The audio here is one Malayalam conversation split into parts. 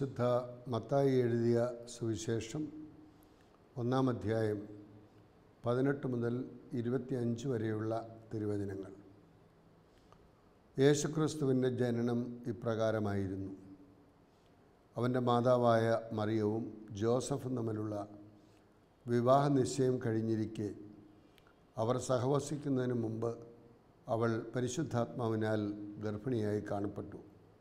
വിശുദ്ധ മത്തായി എഴുതിയ സുവിശേഷം ഒന്നാം അധ്യായം പതിനെട്ട് മുതൽ ഇരുപത്തിയഞ്ച് വരെയുള്ള തിരുവചനങ്ങൾ യേശുക്രിസ്തുവിൻ്റെ ജനനം ഇപ്രകാരമായിരുന്നു അവൻ്റെ മാതാവായ മറിയവും ജോസഫും തമ്മിലുള്ള വിവാഹ നിശ്ചയം കഴിഞ്ഞിരിക്കെ അവർ സഹവസിക്കുന്നതിന് മുമ്പ് അവൾ പരിശുദ്ധാത്മാവിനാൽ ഗർഭിണിയായി കാണപ്പെട്ടു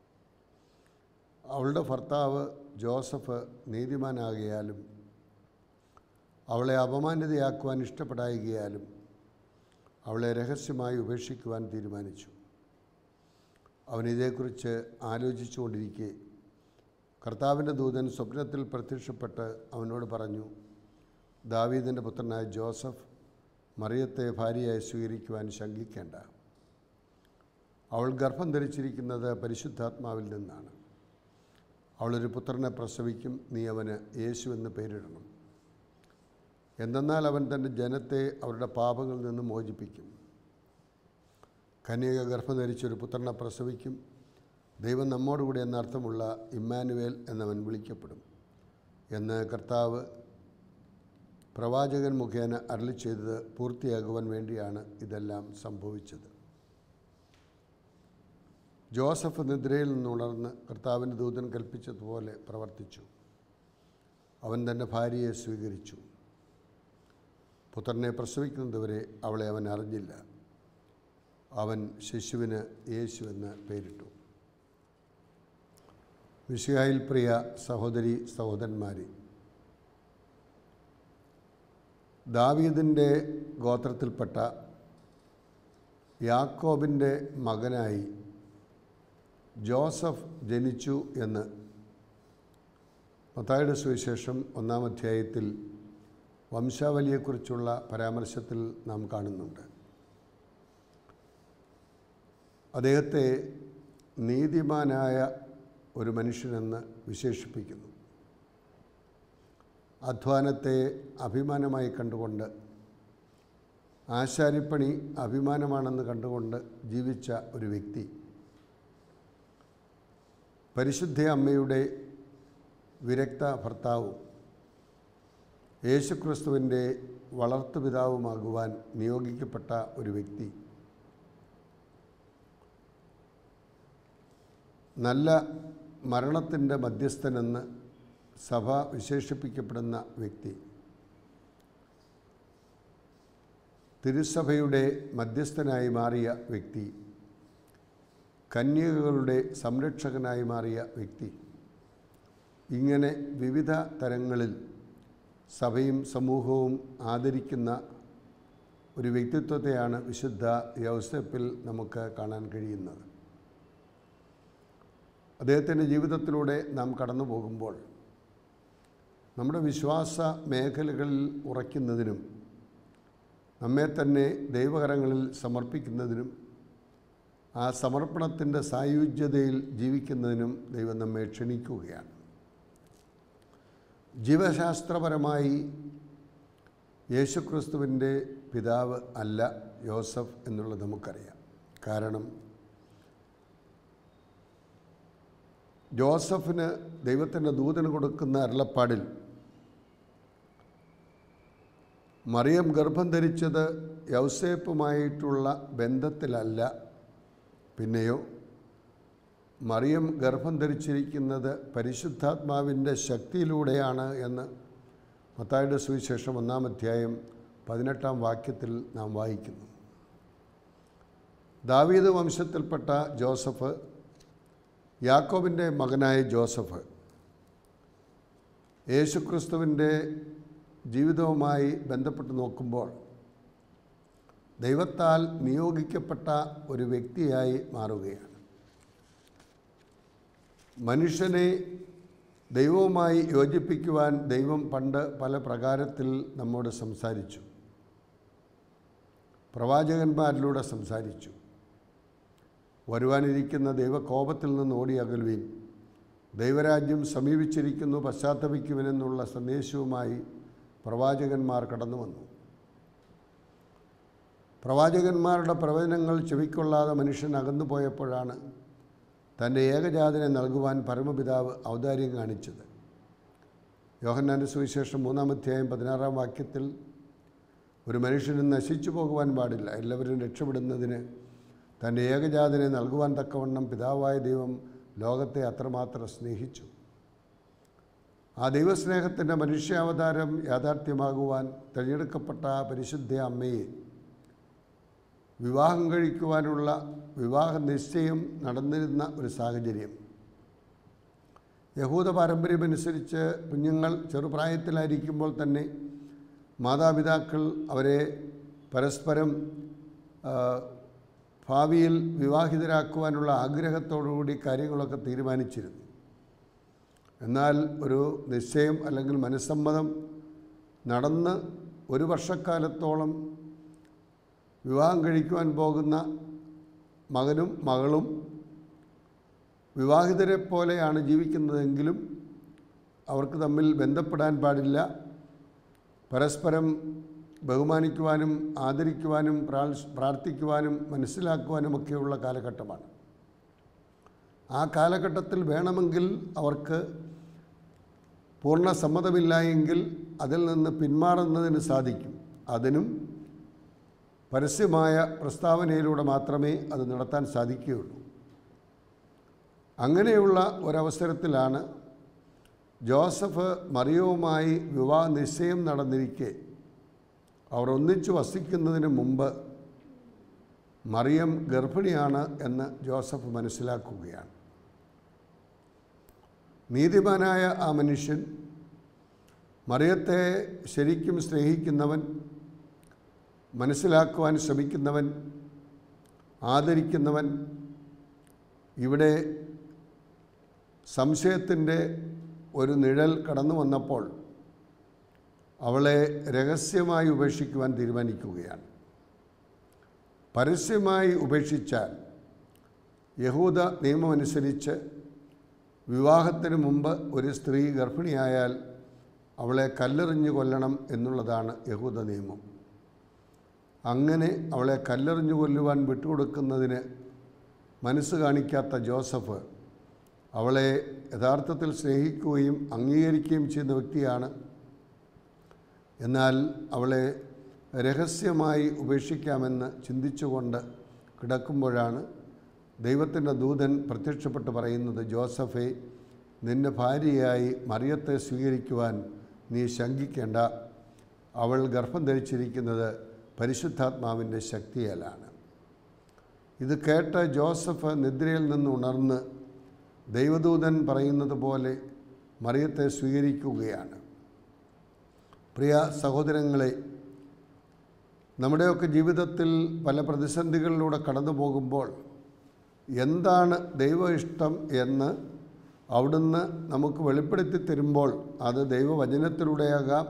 അവളുടെ ഭർത്താവ് ജോസഫ് നീതിമാനാകിയാലും അവളെ അപമാനിതയാക്കുവാൻ ഇഷ്ടപ്പെടായികയാലും അവളെ രഹസ്യമായി ഉപേക്ഷിക്കുവാൻ തീരുമാനിച്ചു അവൻ ഇതേക്കുറിച്ച് ആലോചിച്ചുകൊണ്ടിരിക്കെ കർത്താവിൻ്റെ ദൂതൻ സ്വപ്നത്തിൽ പ്രത്യക്ഷപ്പെട്ട് അവനോട് പറഞ്ഞു ദാവീദിൻ്റെ പുത്രനായ ജോസഫ് മറിയത്തെ ഭാര്യയായി സ്വീകരിക്കുവാൻ ശങ്കിക്കേണ്ട അവൾ ഗർഭം ധരിച്ചിരിക്കുന്നത് പരിശുദ്ധാത്മാവിൽ നിന്നാണ് അവളൊരു പുത്രനെ പ്രസവിക്കും നീ അവന് യേശു എന്ന് പേരിടണം എന്തെന്നാൽ അവൻ തൻ്റെ ജനത്തെ അവരുടെ പാപങ്ങളിൽ നിന്ന് മോചിപ്പിക്കും കന്യക ഗർഭം ധരിച്ചൊരു പുത്രനെ പ്രസവിക്കും ദൈവം നമ്മോടുകൂടി എന്നർത്ഥമുള്ള ഇമ്മാനുവേൽ എന്നവൻ വിളിക്കപ്പെടും എന്ന് കർത്താവ് പ്രവാചകൻ മുഖേന അരളി ചെയ്തത് പൂർത്തിയാകുവാൻ വേണ്ടിയാണ് ഇതെല്ലാം സംഭവിച്ചത് ജോസഫ് നിദ്രയിൽ നിന്നുണർന്ന് കർത്താവിൻ്റെ ദൂതൻ കൽപ്പിച്ചതുപോലെ പ്രവർത്തിച്ചു അവൻ തൻ്റെ ഭാര്യയെ സ്വീകരിച്ചു പുത്രനെ പ്രസവിക്കുന്നതുവരെ അവളെ അവൻ അറിഞ്ഞില്ല അവൻ ശിശുവിന് യേശു എന്ന് പേരിട്ടു വിഷയായിൽ പ്രിയ സഹോദരി സഹോദരന്മാരെ ദാവീദിൻ്റെ ഗോത്രത്തിൽപ്പെട്ട യാക്കോബിൻ്റെ മകനായി ജോസഫ് ജനിച്ചു എന്ന് മത്തായുടെ സുവിശേഷം ഒന്നാം അധ്യായത്തിൽ വംശാവലിയെക്കുറിച്ചുള്ള പരാമർശത്തിൽ നാം കാണുന്നുണ്ട് അദ്ദേഹത്തെ നീതിമാനായ ഒരു മനുഷ്യനെന്ന് വിശേഷിപ്പിക്കുന്നു അധ്വാനത്തെ അഭിമാനമായി കണ്ടുകൊണ്ട് ആശാരിപ്പണി അഭിമാനമാണെന്ന് കണ്ടുകൊണ്ട് ജീവിച്ച ഒരു വ്യക്തി പരിശുദ്ധ അമ്മയുടെ വിരക്ത ഭർത്താവും യേശുക്രിസ്തുവിൻ്റെ വളർത്തുപിതാവുമാകുവാൻ നിയോഗിക്കപ്പെട്ട ഒരു വ്യക്തി നല്ല മരണത്തിൻ്റെ മധ്യസ്ഥനെന്ന് സഭ വിശേഷിപ്പിക്കപ്പെടുന്ന വ്യക്തി തിരുസഭയുടെ മധ്യസ്ഥനായി മാറിയ വ്യക്തി കന്യകകളുടെ സംരക്ഷകനായി മാറിയ വ്യക്തി ഇങ്ങനെ വിവിധ തരങ്ങളിൽ സഭയും സമൂഹവും ആദരിക്കുന്ന ഒരു വ്യക്തിത്വത്തെയാണ് വിശുദ്ധ യൗസഫിൽ നമുക്ക് കാണാൻ കഴിയുന്നത് അദ്ദേഹത്തിൻ്റെ ജീവിതത്തിലൂടെ നാം കടന്നു പോകുമ്പോൾ നമ്മുടെ വിശ്വാസ മേഖലകളിൽ ഉറയ്ക്കുന്നതിനും നമ്മെ തന്നെ ദൈവകരങ്ങളിൽ സമർപ്പിക്കുന്നതിനും ആ സമർപ്പണത്തിൻ്റെ സായുജ്യതയിൽ ജീവിക്കുന്നതിനും ദൈവം നമ്മെ ക്ഷണിക്കുകയാണ് ജീവശാസ്ത്രപരമായി യേശുക്രിസ്തുവിൻ്റെ പിതാവ് അല്ല യോസഫ് എന്നുള്ളത് നമുക്കറിയാം കാരണം ജോസഫിന് ദൈവത്തിൻ്റെ ദൂതന് കൊടുക്കുന്ന അരുളപ്പാടിൽ മറിയം ഗർഭം ധരിച്ചത് യൗസേപ്പുമായിട്ടുള്ള ബന്ധത്തിലല്ല പിന്നെയോ മറിയം ഗർഭം ധരിച്ചിരിക്കുന്നത് പരിശുദ്ധാത്മാവിൻ്റെ ശക്തിയിലൂടെയാണ് എന്ന് മത്തായുടെ സുവിശേഷം ഒന്നാം അധ്യായം പതിനെട്ടാം വാക്യത്തിൽ നാം വായിക്കുന്നു ദാവീദ് വംശത്തിൽപ്പെട്ട ജോസഫ് യാക്കോബിൻ്റെ മകനായ ജോസഫ് യേശുക്രിസ്തുവിൻ്റെ ജീവിതവുമായി ബന്ധപ്പെട്ട് നോക്കുമ്പോൾ ദൈവത്താൽ നിയോഗിക്കപ്പെട്ട ഒരു വ്യക്തിയായി മാറുകയാണ് മനുഷ്യനെ ദൈവവുമായി യോജിപ്പിക്കുവാൻ ദൈവം പണ്ട് പല പ്രകാരത്തിൽ നമ്മോട് സംസാരിച്ചു പ്രവാചകന്മാരിലൂടെ സംസാരിച്ചു വരുവാനിരിക്കുന്ന ദൈവകോപത്തിൽ നിന്ന് ഓടി അകൽവീൻ ദൈവരാജ്യം സമീപിച്ചിരിക്കുന്നു പശ്ചാത്തപിക്കുവിനെന്നുള്ള സന്ദേശവുമായി പ്രവാചകന്മാർ കടന്നു വന്നു പ്രവാചകന്മാരുടെ പ്രവചനങ്ങൾ ചെവിക്കൊള്ളാതെ മനുഷ്യൻ അകന്നു പോയപ്പോഴാണ് തൻ്റെ ഏകജാതനെ നൽകുവാൻ പരമപിതാവ് ഔദാര്യം കാണിച്ചത് യോഹന്നാൻ്റെ സുവിശേഷം മൂന്നാമധ്യായം പതിനാറാം വാക്യത്തിൽ ഒരു മനുഷ്യനും നശിച്ചു പോകുവാൻ പാടില്ല എല്ലാവരും രക്ഷപ്പെടുന്നതിന് തൻ്റെ ഏകജാതനെ നൽകുവാൻ തക്കവണ്ണം പിതാവായ ദൈവം ലോകത്തെ അത്രമാത്രം സ്നേഹിച്ചു ആ ദൈവസ്നേഹത്തിൻ്റെ മനുഷ്യാവതാരം യാഥാർത്ഥ്യമാകുവാൻ തിരഞ്ഞെടുക്കപ്പെട്ട ആ പരിശുദ്ധ അമ്മയെ വിവാഹം കഴിക്കുവാനുള്ള വിവാഹ നിശ്ചയം നടന്നിരുന്ന ഒരു സാഹചര്യം യഹൂദ പാരമ്പര്യമനുസരിച്ച് കുഞ്ഞുങ്ങൾ ചെറുപ്രായത്തിലായിരിക്കുമ്പോൾ തന്നെ മാതാപിതാക്കൾ അവരെ പരസ്പരം ആ, ഭാവിയിൽ വിവാഹിതരാക്കുവാനുള്ള ആഗ്രഹത്തോടുകൂടി കാര്യങ്ങളൊക്കെ തീരുമാനിച്ചിരുന്നു എന്നാൽ ഒരു നിശ്ചയം അല്ലെങ്കിൽ മനസ്സമ്മതം നടന്ന് ഒരു വർഷക്കാലത്തോളം വിവാഹം കഴിക്കുവാൻ പോകുന്ന മകനും മകളും വിവാഹിതരെ പോലെയാണ് ജീവിക്കുന്നതെങ്കിലും അവർക്ക് തമ്മിൽ ബന്ധപ്പെടാൻ പാടില്ല പരസ്പരം ബഹുമാനിക്കുവാനും ആദരിക്കുവാനും പ്രാൾ- പ്രാർത്ഥിക്കുവാനും മനസ്സിലാക്കുവാനുമൊക്കെയുള്ള കാലഘട്ടമാണ് ആ കാലഘട്ടത്തിൽ വേണമെങ്കിൽ അവർക്ക് പൂർണ്ണ സമ്മതമില്ല എങ്കിൽ അതിൽ നിന്ന് പിന്മാറുന്നതിന് സാധിക്കും അതിനും പരസ്യമായ പ്രസ്താവനയിലൂടെ മാത്രമേ അത് നടത്താൻ സാധിക്കുകയുള്ളൂ അങ്ങനെയുള്ള ഒരവസരത്തിലാണ് ജോസഫ് മറിയവുമായി വിവാഹ നിശ്ചയം നടന്നിരിക്കെ അവർ ഒന്നിച്ചു വസിക്കുന്നതിന് മുമ്പ് മറിയം ഗർഭിണിയാണ് എന്ന് ജോസഫ് മനസ്സിലാക്കുകയാണ് നീതിമാനായ ആ മനുഷ്യൻ മറിയത്തെ ശരിക്കും സ്നേഹിക്കുന്നവൻ മനസ്സിലാക്കുവാൻ ശ്രമിക്കുന്നവൻ ആദരിക്കുന്നവൻ ഇവിടെ സംശയത്തിൻ്റെ ഒരു നിഴൽ കടന്നു വന്നപ്പോൾ അവളെ രഹസ്യമായി ഉപേക്ഷിക്കുവാൻ തീരുമാനിക്കുകയാണ് പരസ്യമായി ഉപേക്ഷിച്ചാൽ യഹൂദ നിയമമനുസരിച്ച് വിവാഹത്തിന് മുമ്പ് ഒരു സ്ത്രീ ഗർഭിണിയായാൽ അവളെ കല്ലെറിഞ്ഞു കൊല്ലണം എന്നുള്ളതാണ് യഹൂദ നിയമം അങ്ങനെ അവളെ കല്ലെറിഞ്ഞു കൊല്ലുവാൻ വിട്ടുകൊടുക്കുന്നതിന് മനസ്സ് കാണിക്കാത്ത ജോസഫ് അവളെ യഥാർത്ഥത്തിൽ സ്നേഹിക്കുകയും അംഗീകരിക്കുകയും ചെയ്യുന്ന വ്യക്തിയാണ് എന്നാൽ അവളെ രഹസ്യമായി ഉപേക്ഷിക്കാമെന്ന് ചിന്തിച്ചുകൊണ്ട് കിടക്കുമ്പോഴാണ് ദൈവത്തിൻ്റെ ദൂതൻ പ്രത്യക്ഷപ്പെട്ട് പറയുന്നത് ജോസഫെ നിന്റെ ഭാര്യയായി മറിയത്തെ സ്വീകരിക്കുവാൻ നീ ശങ്കിക്കേണ്ട അവൾ ഗർഭം ധരിച്ചിരിക്കുന്നത് പരിശുദ്ധാത്മാവിൻ്റെ ശക്തിയാലാണ് ഇത് കേട്ട ജോസഫ് നിദ്രയിൽ നിന്ന് ഉണർന്ന് ദൈവദൂതൻ പറയുന്നത് പോലെ മറിയത്തെ സ്വീകരിക്കുകയാണ് പ്രിയ സഹോദരങ്ങളെ നമ്മുടെയൊക്കെ ജീവിതത്തിൽ പല പ്രതിസന്ധികളിലൂടെ കടന്നു പോകുമ്പോൾ എന്താണ് ദൈവ ഇഷ്ടം എന്ന് അവിടുന്ന് നമുക്ക് വെളിപ്പെടുത്തി തരുമ്പോൾ അത് ദൈവവചനത്തിലൂടെയാകാം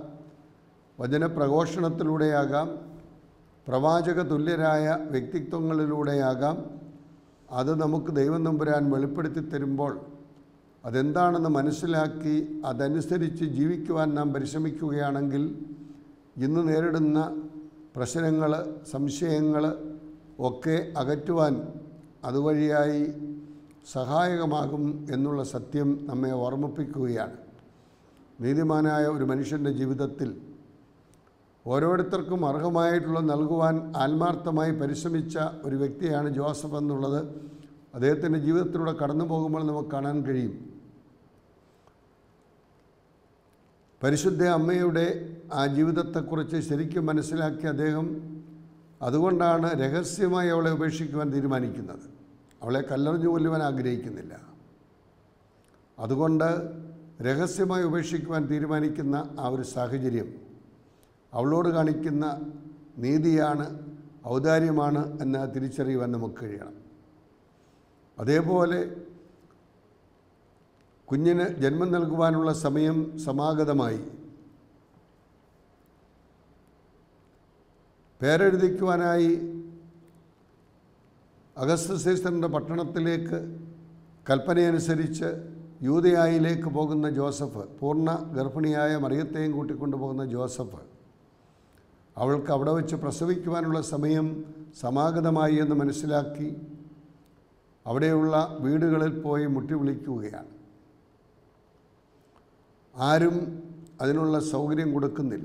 വചനപ്രഘോഷണത്തിലൂടെയാകാം പ്രവാചക തുല്യരായ വ്യക്തിത്വങ്ങളിലൂടെയാകാം അത് നമുക്ക് ദൈവം നമ്പുരാൻ വെളിപ്പെടുത്തി തരുമ്പോൾ അതെന്താണെന്ന് മനസ്സിലാക്കി അതനുസരിച്ച് ജീവിക്കുവാൻ നാം പരിശ്രമിക്കുകയാണെങ്കിൽ ഇന്ന് നേരിടുന്ന പ്രശ്നങ്ങൾ സംശയങ്ങൾ ഒക്കെ അകറ്റുവാൻ അതുവഴിയായി സഹായകമാകും എന്നുള്ള സത്യം നമ്മെ ഓർമ്മിപ്പിക്കുകയാണ് നീതിമാനായ ഒരു മനുഷ്യൻ്റെ ജീവിതത്തിൽ ഓരോരുത്തർക്കും അർഹമായിട്ടുള്ള നൽകുവാൻ ആത്മാർത്ഥമായി പരിശ്രമിച്ച ഒരു വ്യക്തിയാണ് ജോസഫ് എന്നുള്ളത് അദ്ദേഹത്തിൻ്റെ ജീവിതത്തിലൂടെ കടന്നു പോകുമ്പോൾ നമുക്ക് കാണാൻ കഴിയും പരിശുദ്ധ അമ്മയുടെ ആ ജീവിതത്തെക്കുറിച്ച് ശരിക്കും മനസ്സിലാക്കിയ അദ്ദേഹം അതുകൊണ്ടാണ് രഹസ്യമായി അവളെ ഉപേക്ഷിക്കുവാൻ തീരുമാനിക്കുന്നത് അവളെ കല്ലെറിഞ്ഞു കൊല്ലുവാൻ ആഗ്രഹിക്കുന്നില്ല അതുകൊണ്ട് രഹസ്യമായി ഉപേക്ഷിക്കുവാൻ തീരുമാനിക്കുന്ന ആ ഒരു സാഹചര്യം അവളോട് കാണിക്കുന്ന നീതിയാണ് ഔദാര്യമാണ് എന്ന് തിരിച്ചറിയുവാൻ നമുക്ക് കഴിയണം അതേപോലെ കുഞ്ഞിന് ജന്മം നൽകുവാനുള്ള സമയം സമാഗതമായി പേരെഴുതിക്കുവാനായി അഗസ്റ്റ് സീസറിൻ്റെ പട്ടണത്തിലേക്ക് കൽപ്പനയനുസരിച്ച് യൂതയായിലേക്ക് പോകുന്ന ജോസഫ് പൂർണ്ണ ഗർഭിണിയായ മറിയത്തെയും കൂട്ടിക്കൊണ്ടു പോകുന്ന ജോസഫ് അവൾക്ക് അവിടെ വെച്ച് പ്രസവിക്കുവാനുള്ള സമയം സമാഗതമായി എന്ന് മനസ്സിലാക്കി അവിടെയുള്ള വീടുകളിൽ പോയി മുട്ടി വിളിക്കുകയാണ് ആരും അതിനുള്ള സൗകര്യം കൊടുക്കുന്നില്ല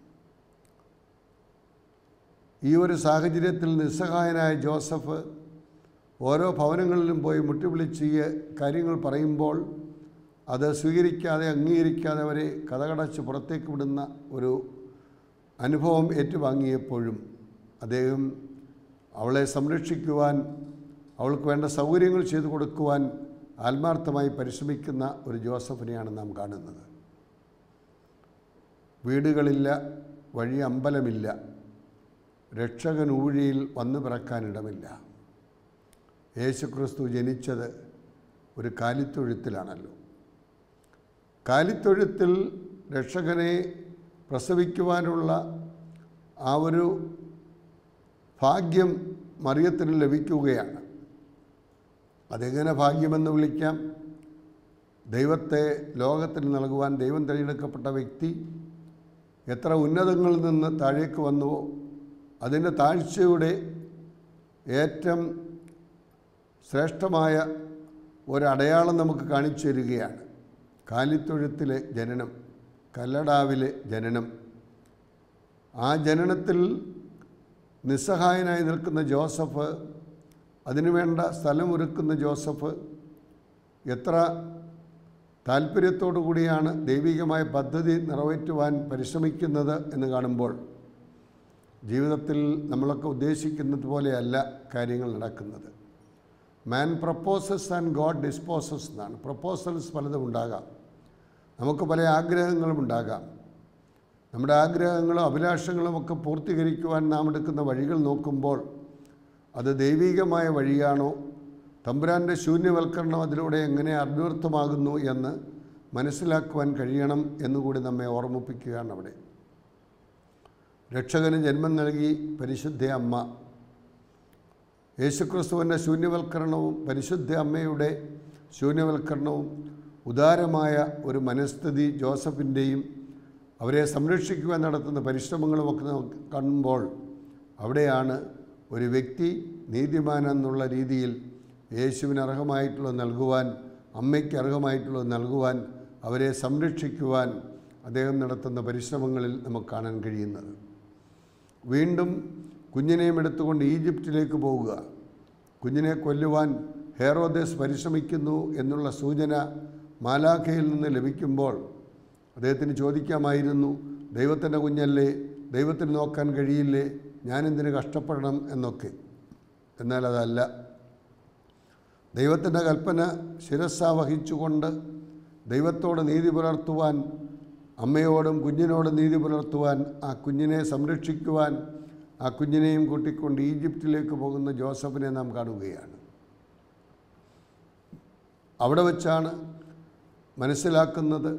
ഈ ഒരു സാഹചര്യത്തിൽ നിസ്സഹായനായ ജോസഫ് ഓരോ ഭവനങ്ങളിലും പോയി മുട്ടിവിളിച്ച് ഈ കാര്യങ്ങൾ പറയുമ്പോൾ അത് സ്വീകരിക്കാതെ അംഗീകരിക്കാതെ അവരെ കഥകടച്ച് പുറത്തേക്ക് വിടുന്ന ഒരു അനുഭവം ഏറ്റുവാങ്ങിയപ്പോഴും അദ്ദേഹം അവളെ സംരക്ഷിക്കുവാൻ അവൾക്ക് വേണ്ട സൗകര്യങ്ങൾ ചെയ്തു കൊടുക്കുവാൻ ആത്മാർത്ഥമായി പരിശ്രമിക്കുന്ന ഒരു ജോസഫിനെയാണ് നാം കാണുന്നത് വീടുകളില്ല വഴി അമ്പലമില്ല രക്ഷകൻ ഊഴിയിൽ വന്നു പിറക്കാനിടമില്ല യേശുക്രിസ്തു ജനിച്ചത് ഒരു കാലിത്തൊഴുത്തിലാണല്ലോ കാലിത്തൊഴുത്തിൽ രക്ഷകനെ പ്രസവിക്കുവാനുള്ള ആ ഒരു ഭാഗ്യം മറിയത്തിന് ലഭിക്കുകയാണ് അതെങ്ങനെ ഭാഗ്യമെന്ന് വിളിക്കാം ദൈവത്തെ ലോകത്തിന് നൽകുവാൻ ദൈവം തിരഞ്ഞെടുക്കപ്പെട്ട വ്യക്തി എത്ര ഉന്നതങ്ങളിൽ നിന്ന് താഴേക്ക് വന്നുവോ അതിൻ്റെ താഴ്ചയുടെ ഏറ്റവും ശ്രേഷ്ഠമായ ഒരടയാളം നമുക്ക് കാണിച്ചു തരികയാണ് കാലിത്തൊഴുത്തിലെ ജനനം കല്ലടാവിലെ ജനനം ആ ജനനത്തിൽ നിസ്സഹായനായി നിൽക്കുന്ന ജോസഫ് അതിനുവേണ്ട സ്ഥലമൊരുക്കുന്ന ജോസഫ് എത്ര താല്പര്യത്തോടു കൂടിയാണ് ദൈവികമായ പദ്ധതി നിറവേറ്റുവാൻ പരിശ്രമിക്കുന്നത് എന്ന് കാണുമ്പോൾ ജീവിതത്തിൽ നമ്മളൊക്കെ ഉദ്ദേശിക്കുന്നത് പോലെയല്ല കാര്യങ്ങൾ നടക്കുന്നത് man proposes and God disposes എന്നാണ് പ്രപ്പോസൽസ് പലതും ഉണ്ടാകാം നമുക്ക് പല ആഗ്രഹങ്ങളും ഉണ്ടാകാം നമ്മുടെ ആഗ്രഹങ്ങളും അഭിലാഷങ്ങളും ഒക്കെ പൂർത്തീകരിക്കുവാൻ നാം എടുക്കുന്ന വഴികൾ നോക്കുമ്പോൾ അത് ദൈവികമായ വഴിയാണോ തമ്പുരാൻ്റെ ശൂന്യവൽക്കരണം അതിലൂടെ എങ്ങനെ അന്വർത്ഥമാകുന്നു എന്ന് മനസ്സിലാക്കുവാൻ കഴിയണം എന്നുകൂടി നമ്മെ ഓർമ്മിപ്പിക്കുകയാണ് അവിടെ രക്ഷകന് ജന്മം നൽകി പരിശുദ്ധ അമ്മ യേശുക്രിസ്തുവിൻ്റെ ശൂന്യവൽക്കരണവും പരിശുദ്ധ അമ്മയുടെ ശൂന്യവൽക്കരണവും ഉദാരമായ ഒരു മനസ്ഥിതി ജോസഫിൻ്റെയും അവരെ സംരക്ഷിക്കുവാൻ നടത്തുന്ന പരിശ്രമങ്ങളുമൊക്കെ നമുക്ക് കാണുമ്പോൾ അവിടെയാണ് ഒരു വ്യക്തി നീതിമാൻ എന്നുള്ള രീതിയിൽ യേശുവിന് അർഹമായിട്ടുള്ളത് നൽകുവാൻ അമ്മയ്ക്ക് അർഹമായിട്ടുള്ളത് നൽകുവാൻ അവരെ സംരക്ഷിക്കുവാൻ അദ്ദേഹം നടത്തുന്ന പരിശ്രമങ്ങളിൽ നമുക്ക് കാണാൻ കഴിയുന്നത് വീണ്ടും കുഞ്ഞിനെയും എടുത്തുകൊണ്ട് ഈജിപ്തിലേക്ക് പോവുക കുഞ്ഞിനെ കൊല്ലുവാൻ ഹേറോദേസ് പരിശ്രമിക്കുന്നു എന്നുള്ള സൂചന മാലാഖയിൽ നിന്ന് ലഭിക്കുമ്പോൾ അദ്ദേഹത്തിന് ചോദിക്കാമായിരുന്നു ദൈവത്തിൻ്റെ കുഞ്ഞല്ലേ ദൈവത്തിന് നോക്കാൻ കഴിയില്ലേ ഞാനെന്തിന് കഷ്ടപ്പെടണം എന്നൊക്കെ എന്നാൽ അതല്ല ദൈവത്തിൻ്റെ കൽപ്പന ശിരസ വഹിച്ചുകൊണ്ട് ദൈവത്തോട് നീതി പുലർത്തുവാൻ അമ്മയോടും കുഞ്ഞിനോടും നീതി പുലർത്തുവാൻ ആ കുഞ്ഞിനെ സംരക്ഷിക്കുവാൻ ആ കുഞ്ഞിനെയും കൂട്ടിക്കൊണ്ട് ഈജിപ്തിലേക്ക് പോകുന്ന ജോസഫിനെ നാം കാണുകയാണ് അവിടെ വച്ചാണ് മനസ്സിലാക്കുന്നത്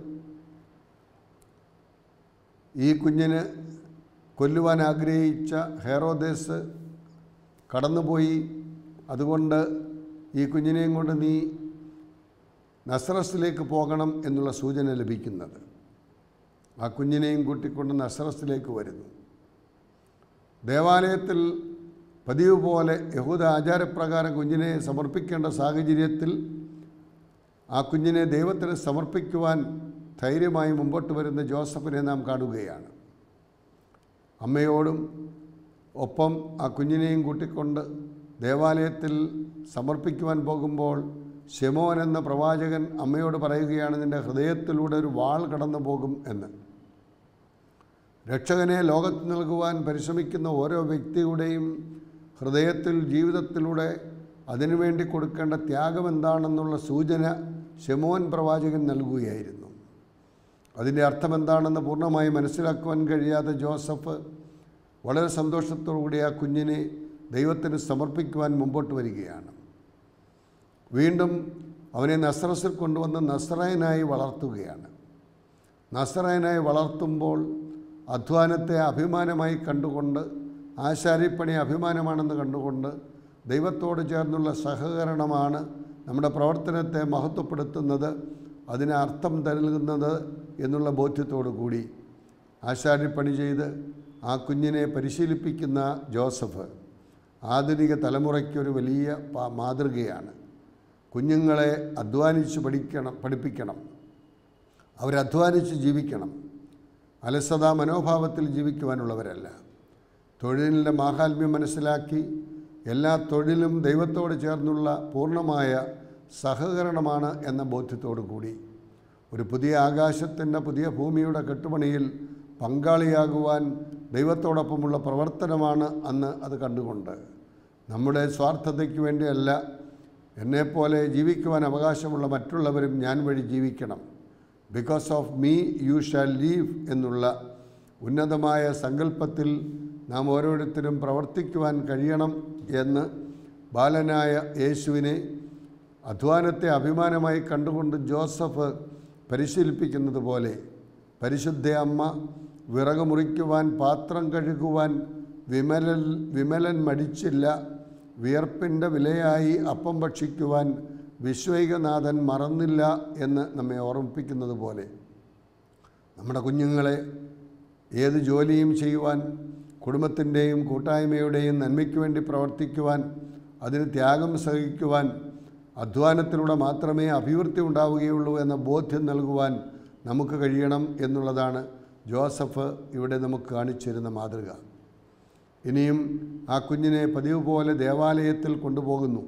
ഈ കുഞ്ഞിന് കൊല്ലുവാൻ ആഗ്രഹിച്ച ഹെറോദേസ് കടന്നുപോയി അതുകൊണ്ട് ഈ കുഞ്ഞിനെയും കൊണ്ട് നീ നസറസിലേക്ക് പോകണം എന്നുള്ള സൂചന ലഭിക്കുന്നത് ആ കുഞ്ഞിനെയും കൂട്ടിക്കൊണ്ട് നസറസിലേക്ക് വരുന്നു ദേവാലയത്തിൽ പതിവ് പോലെ യഹൂദ ആചാരപ്രകാരം കുഞ്ഞിനെ സമർപ്പിക്കേണ്ട സാഹചര്യത്തിൽ ആ കുഞ്ഞിനെ ദൈവത്തിന് സമർപ്പിക്കുവാൻ ധൈര്യമായി മുമ്പോട്ട് വരുന്ന ജോസഫിനെ നാം കാണുകയാണ് അമ്മയോടും ഒപ്പം ആ കുഞ്ഞിനെയും കൂട്ടിക്കൊണ്ട് ദേവാലയത്തിൽ സമർപ്പിക്കുവാൻ പോകുമ്പോൾ ഷെമോൻ എന്ന പ്രവാചകൻ അമ്മയോട് പറയുകയാണ് നിൻ്റെ ഹൃദയത്തിലൂടെ ഒരു വാൾ കടന്നു പോകും എന്ന് രക്ഷകനെ ലോകത്ത് നൽകുവാൻ പരിശ്രമിക്കുന്ന ഓരോ വ്യക്തിയുടെയും ഹൃദയത്തിൽ ജീവിതത്തിലൂടെ അതിനുവേണ്ടി കൊടുക്കേണ്ട ത്യാഗം എന്താണെന്നുള്ള സൂചന ഷെമോൻ പ്രവാചകൻ നൽകുകയായിരുന്നു അതിൻ്റെ അർത്ഥം എന്താണെന്ന് പൂർണ്ണമായി മനസ്സിലാക്കുവാൻ കഴിയാത്ത ജോസഫ് വളരെ സന്തോഷത്തോടുകൂടി ആ കുഞ്ഞിനെ ദൈവത്തിന് സമർപ്പിക്കുവാൻ മുമ്പോട്ട് വരികയാണ് വീണ്ടും അവനെ നസ്രസിൽ കൊണ്ടുവന്ന് നസ്രായനായി വളർത്തുകയാണ് നസ്രായനായി വളർത്തുമ്പോൾ അധ്വാനത്തെ അഭിമാനമായി കണ്ടുകൊണ്ട് ആശാരിപ്പണി അഭിമാനമാണെന്ന് കണ്ടുകൊണ്ട് ദൈവത്തോട് ചേർന്നുള്ള സഹകരണമാണ് നമ്മുടെ പ്രവർത്തനത്തെ മഹത്വപ്പെടുത്തുന്നത് അതിന് അർത്ഥം നൽകുന്നത് എന്നുള്ള ബോധ്യത്തോടു കൂടി ആശാരിപ്പണി ചെയ്ത് ആ കുഞ്ഞിനെ പരിശീലിപ്പിക്കുന്ന ജോസഫ് ആധുനിക തലമുറയ്ക്കൊരു വലിയ പ- മാതൃകയാണ് കുഞ്ഞുങ്ങളെ അധ്വാനിച്ച് പഠിക്കണം പഠിപ്പിക്കണം അവരധ്വാനിച്ച് ജീവിക്കണം അലസതാ മനോഭാവത്തിൽ ജീവിക്കുവാനുള്ളവരല്ല തൊഴിലിൻ്റെ മാഹാത്മ്യം മനസ്സിലാക്കി എല്ലാ തൊഴിലും ദൈവത്തോട് ചേർന്നുള്ള പൂർണ്ണമായ സഹകരണമാണ് എന്ന ബോധ്യത്തോടു കൂടി ഒരു പുതിയ ആകാശത്തിൻ്റെ പുതിയ ഭൂമിയുടെ കെട്ടുപണിയിൽ പങ്കാളിയാകുവാൻ ദൈവത്തോടൊപ്പമുള്ള പ്രവർത്തനമാണ് അന്ന് അത് കണ്ടുകൊണ്ട് നമ്മുടെ സ്വാർത്ഥതയ്ക്ക് വേണ്ടിയല്ല എന്നെപ്പോലെ ജീവിക്കുവാൻ അവകാശമുള്ള മറ്റുള്ളവരും ഞാൻ വഴി ജീവിക്കണം because of me you shall leave എന്നുള്ള ഉന്നതമായ സങ്കല്പത്തിൽ നാം ഓരോരുത്തരും പ്രവർത്തിക്കുവാൻ കഴിയണം എന്ന് ബാലനായ യേശുവിനെ അധ്വാനത്തെ അഭിമാനമായി കണ്ടുകൊണ്ട് ജോസഫ് പരിശീലിപ്പിക്കുന്നത് പോലെ പരിശുദ്ധ അമ്മ വിറക് മുറിക്കുവാൻ പാത്രം കഴുകുവാൻ വിമലൻ വിമലൻ മടിച്ചില്ല വിയർപ്പിൻ്റെ വിലയായി അപ്പം ഭക്ഷിക്കുവാൻ വിശ്വൈകനാഥൻ മറന്നില്ല എന്ന് നമ്മെ ഓർമ്മിപ്പിക്കുന്നത് പോലെ നമ്മുടെ കുഞ്ഞുങ്ങളെ ഏത് ജോലിയും ചെയ്യുവാൻ കുടുംബത്തിൻ്റെയും കൂട്ടായ്മയുടെയും നന്മയ്ക്ക് വേണ്ടി പ്രവർത്തിക്കുവാൻ അതിന് ത്യാഗം സഹിക്കുവാൻ അധ്വാനത്തിലൂടെ മാത്രമേ അഭിവൃദ്ധി ഉണ്ടാവുകയുള്ളൂ എന്ന ബോധ്യം നൽകുവാൻ നമുക്ക് കഴിയണം എന്നുള്ളതാണ് ജോസഫ് ഇവിടെ നമുക്ക് കാണിച്ചിരുന്ന മാതൃക ഇനിയും ആ കുഞ്ഞിനെ പതിവ് പോലെ ദേവാലയത്തിൽ കൊണ്ടുപോകുന്നു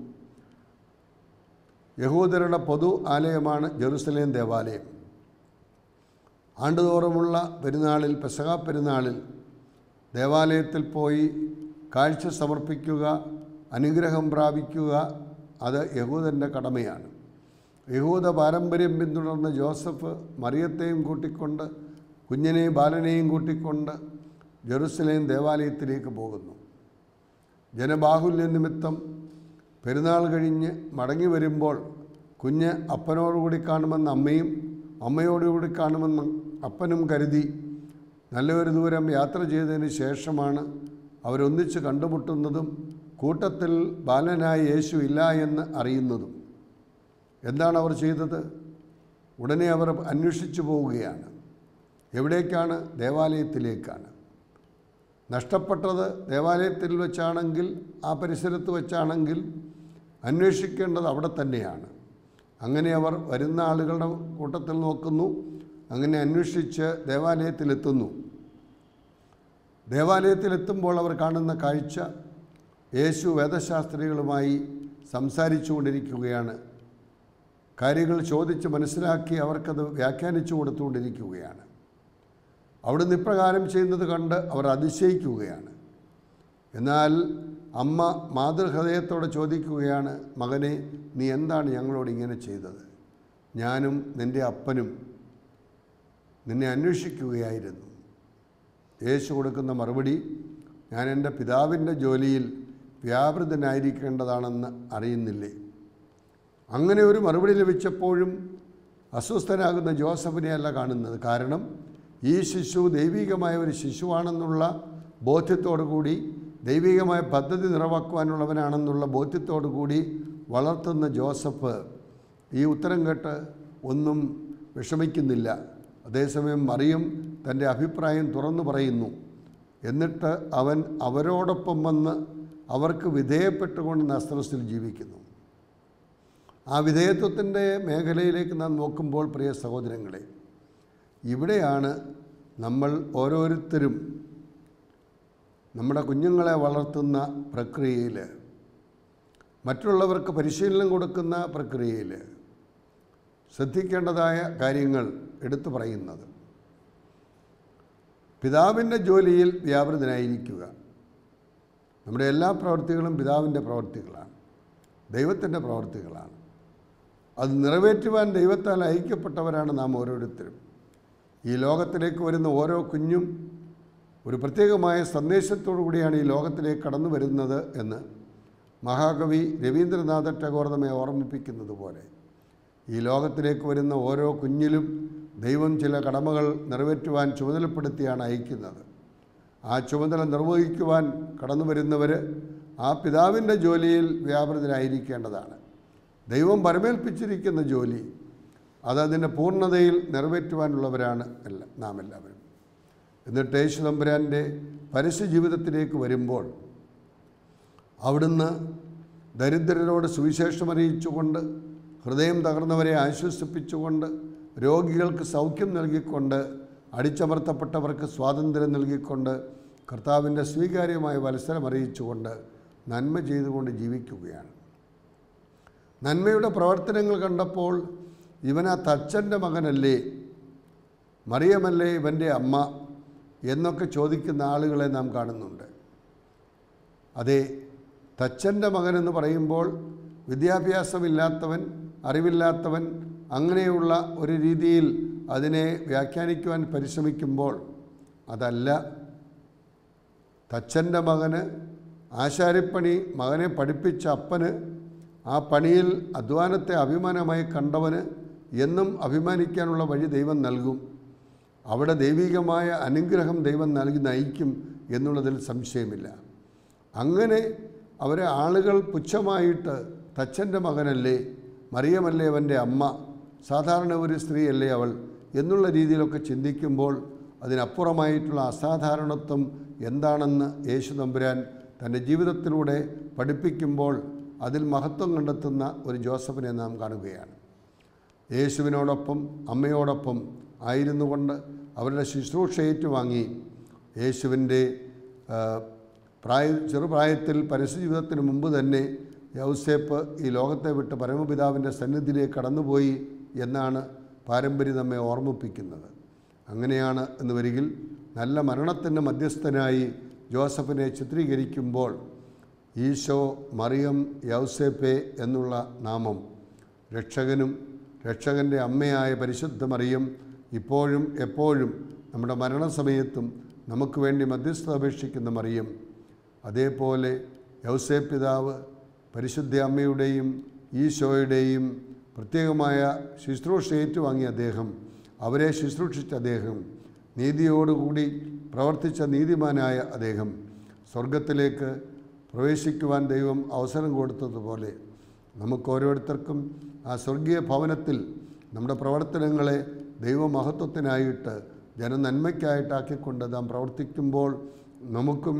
യഹൂദരുടെ പൊതു ആലയമാണ് ജെറുസലേം ദേവാലയം ആണ്ടുതോറുമുള്ള പെരുന്നാളിൽ പെസഹ പെരുന്നാളിൽ ദേവാലയത്തിൽ പോയി കാഴ്ച സമർപ്പിക്കുക അനുഗ്രഹം പ്രാപിക്കുക അത് യഹൂദൻ്റെ കടമയാണ് യഹൂദ പാരമ്പര്യം പിന്തുടർന്ന ജോസഫ് മറിയത്തെയും കൂട്ടിക്കൊണ്ട് കുഞ്ഞിനെയും ബാലനെയും കൂട്ടിക്കൊണ്ട് ജെറുസലേം ദേവാലയത്തിലേക്ക് പോകുന്നു ജനബാഹുല്യ നിമിത്തം പെരുന്നാൾ കഴിഞ്ഞ് മടങ്ങി വരുമ്പോൾ കുഞ്ഞ് അപ്പനോടുകൂടി കാണുമെന്ന് അമ്മയും അമ്മയോടുകൂടി കാണുമെന്ന് അപ്പനും കരുതി നല്ലൊരു ദൂരം യാത്ര ചെയ്തതിന് ശേഷമാണ് അവരൊന്നിച്ച് കണ്ടുമുട്ടുന്നതും കൂട്ടത്തിൽ ബാലനായ യേശു ഇല്ല എന്ന് അറിയുന്നതും എന്താണ് അവർ ചെയ്തത് ഉടനെ അവർ അന്വേഷിച്ചു പോവുകയാണ് എവിടേക്കാണ് ദേവാലയത്തിലേക്കാണ് നഷ്ടപ്പെട്ടത് ദേവാലയത്തിൽ വെച്ചാണെങ്കിൽ ആ പരിസരത്ത് വെച്ചാണെങ്കിൽ അന്വേഷിക്കേണ്ടത് അവിടെ തന്നെയാണ് അങ്ങനെ അവർ വരുന്ന ആളുകളുടെ കൂട്ടത്തിൽ നോക്കുന്നു അങ്ങനെ അന്വേഷിച്ച് ദേവാലയത്തിലെത്തുന്നു ദേവാലയത്തിലെത്തുമ്പോൾ അവർ കാണുന്ന കാഴ്ച യേശു വേദശാസ്ത്രികളുമായി സംസാരിച്ചു കൊണ്ടിരിക്കുകയാണ് കാര്യങ്ങൾ ചോദിച്ച് മനസ്സിലാക്കി അവർക്കത് വ്യാഖ്യാനിച്ചു കൊടുത്തുകൊണ്ടിരിക്കുകയാണ് അവിടുന്ന് ഇപ്രകാരം ചെയ്യുന്നത് കണ്ട് അവർ അതിശയിക്കുകയാണ് എന്നാൽ അമ്മ മാതൃഹൃദയത്തോടെ ചോദിക്കുകയാണ് മകനെ നീ എന്താണ് ഞങ്ങളോട് ഇങ്ങനെ ചെയ്തത് ഞാനും നിൻ്റെ അപ്പനും നിന്നെ അന്വേഷിക്കുകയായിരുന്നു യേശു കൊടുക്കുന്ന മറുപടി ഞാൻ എൻ്റെ പിതാവിൻ്റെ ജോലിയിൽ വ്യാപൃതനായിരിക്കേണ്ടതാണെന്ന് അറിയുന്നില്ലേ അങ്ങനെ ഒരു മറുപടി ലഭിച്ചപ്പോഴും അസ്വസ്ഥനാകുന്ന ജോസഫിനെ അല്ല കാണുന്നത് കാരണം ഈ ശിശു ദൈവികമായ ഒരു ശിശുവാണെന്നുള്ള ബോധ്യത്തോടു കൂടി ദൈവികമായ പദ്ധതി നിറവാക്കുവാനുള്ളവനാണെന്നുള്ള ബോധ്യത്തോടു കൂടി വളർത്തുന്ന ജോസഫ് ഈ ഉത്തരം കേട്ട് ഒന്നും വിഷമിക്കുന്നില്ല അതേസമയം മറിയം തൻ്റെ അഭിപ്രായം തുറന്നു പറയുന്നു എന്നിട്ട് അവൻ അവരോടൊപ്പം വന്ന് അവർക്ക് വിധേയപ്പെട്ടുകൊണ്ട് നസ്ത്രസിൽ ജീവിക്കുന്നു ആ വിധേയത്വത്തിൻ്റെ മേഖലയിലേക്ക് നാം നോക്കുമ്പോൾ പ്രിയ സഹോദരങ്ങളെ ഇവിടെയാണ് നമ്മൾ ഓരോരുത്തരും നമ്മുടെ കുഞ്ഞുങ്ങളെ വളർത്തുന്ന പ്രക്രിയയിൽ മറ്റുള്ളവർക്ക് പരിശീലനം കൊടുക്കുന്ന പ്രക്രിയയിൽ ശ്രദ്ധിക്കേണ്ടതായ കാര്യങ്ങൾ എടുത്തു പറയുന്നത് പിതാവിൻ്റെ ജോലിയിൽ വ്യാപൃതനായിരിക്കുക നമ്മുടെ എല്ലാ പ്രവൃത്തികളും പിതാവിൻ്റെ പ്രവൃത്തികളാണ് ദൈവത്തിൻ്റെ പ്രവൃത്തികളാണ് അത് നിറവേറ്റുവാൻ ദൈവത്താൽ ഐക്യപ്പെട്ടവരാണ് നാം ഓരോരുത്തരും ഈ ലോകത്തിലേക്ക് വരുന്ന ഓരോ കുഞ്ഞും ഒരു പ്രത്യേകമായ സന്ദേശത്തോടു കൂടിയാണ് ഈ ലോകത്തിലേക്ക് കടന്നു വരുന്നത് എന്ന് മഹാകവി രവീന്ദ്രനാഥ ടാഗോർ നമ്മെ ഓർമ്മിപ്പിക്കുന്നത് പോലെ ഈ ലോകത്തിലേക്ക് വരുന്ന ഓരോ കുഞ്ഞിലും ദൈവം ചില കടമകൾ നിറവേറ്റുവാൻ ചുമതലപ്പെടുത്തിയാണ് അയക്കുന്നത് ആ ചുമതല നിർവഹിക്കുവാൻ കടന്നു വരുന്നവർ ആ പിതാവിൻ്റെ ജോലിയിൽ വ്യാപൃതരായിരിക്കേണ്ടതാണ് ദൈവം പരമേൽപ്പിച്ചിരിക്കുന്ന ജോലി അതതിൻ്റെ പൂർണ്ണതയിൽ നിറവേറ്റുവാനുള്ളവരാണ് എല്ലാ നാം എല്ലാവരും എന്നിട്ട് യേശു തമ്പുരാൻ്റെ പരസ്യ ജീവിതത്തിലേക്ക് വരുമ്പോൾ അവിടുന്ന് ദരിദ്രരോട് സുവിശേഷം അറിയിച്ചുകൊണ്ട് ഹൃദയം തകർന്നവരെ ആശ്വസിപ്പിച്ചുകൊണ്ട് രോഗികൾക്ക് സൗഖ്യം നൽകിക്കൊണ്ട് അടിച്ചമർത്തപ്പെട്ടവർക്ക് സ്വാതന്ത്ര്യം നൽകിക്കൊണ്ട് കർത്താവിൻ്റെ സ്വീകാര്യമായ മത്സരം അറിയിച്ചുകൊണ്ട് നന്മ ചെയ്തുകൊണ്ട് ജീവിക്കുകയാണ് നന്മയുടെ പ്രവർത്തനങ്ങൾ കണ്ടപ്പോൾ ഇവൻ ആ തച്ചൻ്റെ മകനല്ലേ മറിയമല്ലേ ഇവൻ്റെ അമ്മ എന്നൊക്കെ ചോദിക്കുന്ന ആളുകളെ നാം കാണുന്നുണ്ട് അതെ തച്ചൻ്റെ മകൻ എന്ന് പറയുമ്പോൾ വിദ്യാഭ്യാസമില്ലാത്തവൻ അറിവില്ലാത്തവൻ അങ്ങനെയുള്ള ഒരു രീതിയിൽ അതിനെ വ്യാഖ്യാനിക്കുവാൻ പരിശ്രമിക്കുമ്പോൾ അതല്ല തച്ചൻ്റെ മകന് ആശാരിപ്പണി മകനെ പഠിപ്പിച്ച അപ്പന് ആ പണിയിൽ അധ്വാനത്തെ അഭിമാനമായി കണ്ടവന് എന്നും അഭിമാനിക്കാനുള്ള വഴി ദൈവം നൽകും അവിടെ ദൈവികമായ അനുഗ്രഹം ദൈവം നൽകി നയിക്കും എന്നുള്ളതിൽ സംശയമില്ല അങ്ങനെ അവരെ ആളുകൾ പുച്ഛമായിട്ട് തച്ചൻ്റെ മകനല്ലേ മറിയമല്ലേ അവൻ്റെ അമ്മ സാധാരണ ഒരു സ്ത്രീയല്ലേ അവൾ എന്നുള്ള രീതിയിലൊക്കെ ചിന്തിക്കുമ്പോൾ അതിനപ്പുറമായിട്ടുള്ള അസാധാരണത്വം എന്താണെന്ന് യേശു തമ്പുരാൻ തൻ്റെ ജീവിതത്തിലൂടെ പഠിപ്പിക്കുമ്പോൾ അതിൽ മഹത്വം കണ്ടെത്തുന്ന ഒരു ജോസഫിനെ നാം കാണുകയാണ് യേശുവിനോടൊപ്പം അമ്മയോടൊപ്പം ആയിരുന്നു കൊണ്ട് അവരുടെ ശുശ്രൂഷ ഏറ്റുവാങ്ങി യേശുവിൻ്റെ ആ, പ്രായ ചെറുപ്രായത്തിൽ പരസ്യജീവിതത്തിന് മുമ്പ് തന്നെ യൗസേപ്പ് ഈ ലോകത്തെ വിട്ട് പരമപിതാവിൻ്റെ സന്നിധിയിലേക്ക് കടന്നുപോയി എന്നാണ് പാരമ്പര്യം നമ്മെ ഓർമ്മിപ്പിക്കുന്നത് അങ്ങനെയാണ് എന്ന് വരികിൽ നല്ല മരണത്തിൻ്റെ മധ്യസ്ഥനായി ജോസഫിനെ ചിത്രീകരിക്കുമ്പോൾ ഈശോ മറിയം യൗസേപ്പെ എന്നുള്ള നാമം രക്ഷകനും രക്ഷകൻ്റെ അമ്മയായ പരിശുദ്ധ മറിയം ഇപ്പോഴും എപ്പോഴും നമ്മുടെ മരണസമയത്തും നമുക്ക് വേണ്ടി മധ്യസ്ഥത അപേക്ഷിക്കുന്ന മറിയം അതേപോലെ യൗസേ പിതാവ് പരിശുദ്ധ അമ്മയുടെയും ഈശോയുടെയും പ്രത്യേകമായ ശുശ്രൂഷ ഏറ്റുവാങ്ങിയ അദ്ദേഹം അവരെ ശുശ്രൂഷിച്ച അദ്ദേഹം നീതിയോടുകൂടി പ്രവർത്തിച്ച നീതിമാനായ അദ്ദേഹം സ്വർഗത്തിലേക്ക് പ്രവേശിക്കുവാൻ ദൈവം അവസരം കൊടുത്തതുപോലെ നമുക്ക് ഓരോരുത്തർക്കും ആ സ്വർഗീയ ഭവനത്തിൽ നമ്മുടെ പ്രവർത്തനങ്ങളെ ദൈവമഹത്വത്തിനായിട്ട് ജനനന്മയ്ക്കായിട്ടാക്കിക്കൊണ്ട് നാം പ്രവർത്തിക്കുമ്പോൾ നമുക്കും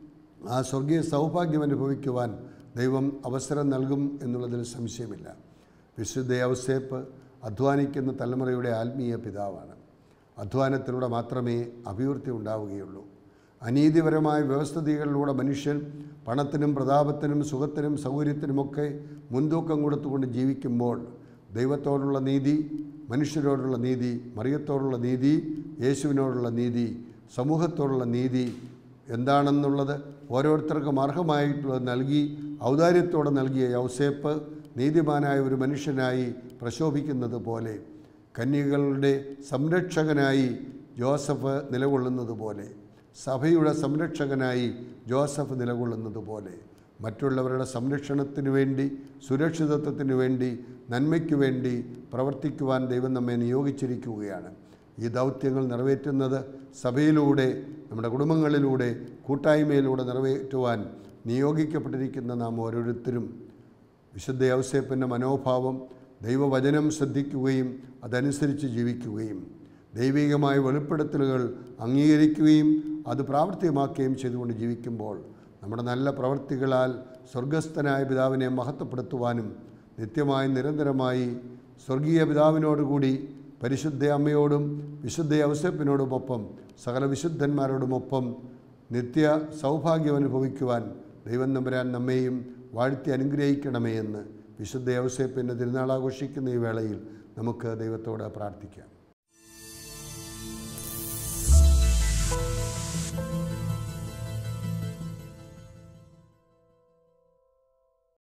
ആ സ്വർഗീയ സൗഭാഗ്യം അനുഭവിക്കുവാൻ ദൈവം അവസരം നൽകും എന്നുള്ളതിൽ സംശയമില്ല വിശുദ്ധ ഔസേപ്പ് അധ്വാനിക്കുന്ന തലമുറയുടെ ആത്മീയ പിതാവാണ് അധ്വാനത്തിലൂടെ മാത്രമേ അഭിവൃദ്ധി ഉണ്ടാവുകയുള്ളൂ അനീതിപരമായ വ്യവസ്ഥിതികളിലൂടെ മനുഷ്യൻ പണത്തിനും പ്രതാപത്തിനും സുഖത്തിനും സൗകര്യത്തിനുമൊക്കെ മുൻതൂക്കം കൊടുത്തുകൊണ്ട് ജീവിക്കുമ്പോൾ ദൈവത്തോടുള്ള നീതി മനുഷ്യരോടുള്ള നീതി മറിയത്തോടുള്ള നീതി യേശുവിനോടുള്ള നീതി സമൂഹത്തോടുള്ള നീതി എന്താണെന്നുള്ളത് ഓരോരുത്തർക്കും അർഹമായിട്ടുള്ളത് നൽകി ഔദാര്യത്തോടെ നൽകിയ യൗസേപ്പ് നീതിമാനായ ഒരു മനുഷ്യനായി പ്രശോഭിക്കുന്നത് പോലെ കന്യകളുടെ സംരക്ഷകനായി ജോസഫ് നിലകൊള്ളുന്നത് പോലെ സഭയുടെ സംരക്ഷകനായി ജോസഫ് നിലകൊള്ളുന്നത് പോലെ മറ്റുള്ളവരുടെ സംരക്ഷണത്തിന് വേണ്ടി സുരക്ഷിതത്വത്തിന് വേണ്ടി നന്മയ്ക്ക് വേണ്ടി പ്രവർത്തിക്കുവാൻ ദൈവം നമ്മെ നിയോഗിച്ചിരിക്കുകയാണ് ഈ ദൗത്യങ്ങൾ നിറവേറ്റുന്നത് സഭയിലൂടെ നമ്മുടെ കുടുംബങ്ങളിലൂടെ കൂട്ടായ്മയിലൂടെ നിറവേറ്റുവാൻ നിയോഗിക്കപ്പെട്ടിരിക്കുന്ന നാം ഓരോരുത്തരും വിശുദ്ധ ഔസേപ്പിൻ്റെ മനോഭാവം ദൈവവചനം ശ്രദ്ധിക്കുകയും അതനുസരിച്ച് ജീവിക്കുകയും ദൈവികമായ വെളിപ്പെടുത്തലുകൾ അംഗീകരിക്കുകയും അത് പ്രാവർത്തികമാക്കുകയും ചെയ്തുകൊണ്ട് ജീവിക്കുമ്പോൾ നമ്മുടെ നല്ല പ്രവൃത്തികളാൽ സ്വർഗസ്ഥനായ പിതാവിനെ മഹത്വപ്പെടുത്തുവാനും നിത്യമായി നിരന്തരമായി സ്വർഗീയ പിതാവിനോടുകൂടി പരിശുദ്ധ അമ്മയോടും വിശുദ്ധ ഔസേപ്പിനോടുമൊപ്പം സകല വിശുദ്ധന്മാരോടുമൊപ്പം നിത്യ സൗഭാഗ്യം അനുഭവിക്കുവാൻ ദൈവം നമ്പരാൻ നമ്മെയും വാഴ്ത്തി അനുഗ്രഹിക്കണമേ എന്ന് വിശുദ്ധ ഔസേപ്പിൻ്റെ തിരുനാൾ ആഘോഷിക്കുന്ന ഈ വേളയിൽ നമുക്ക് ദൈവത്തോട് പ്രാർത്ഥിക്കാം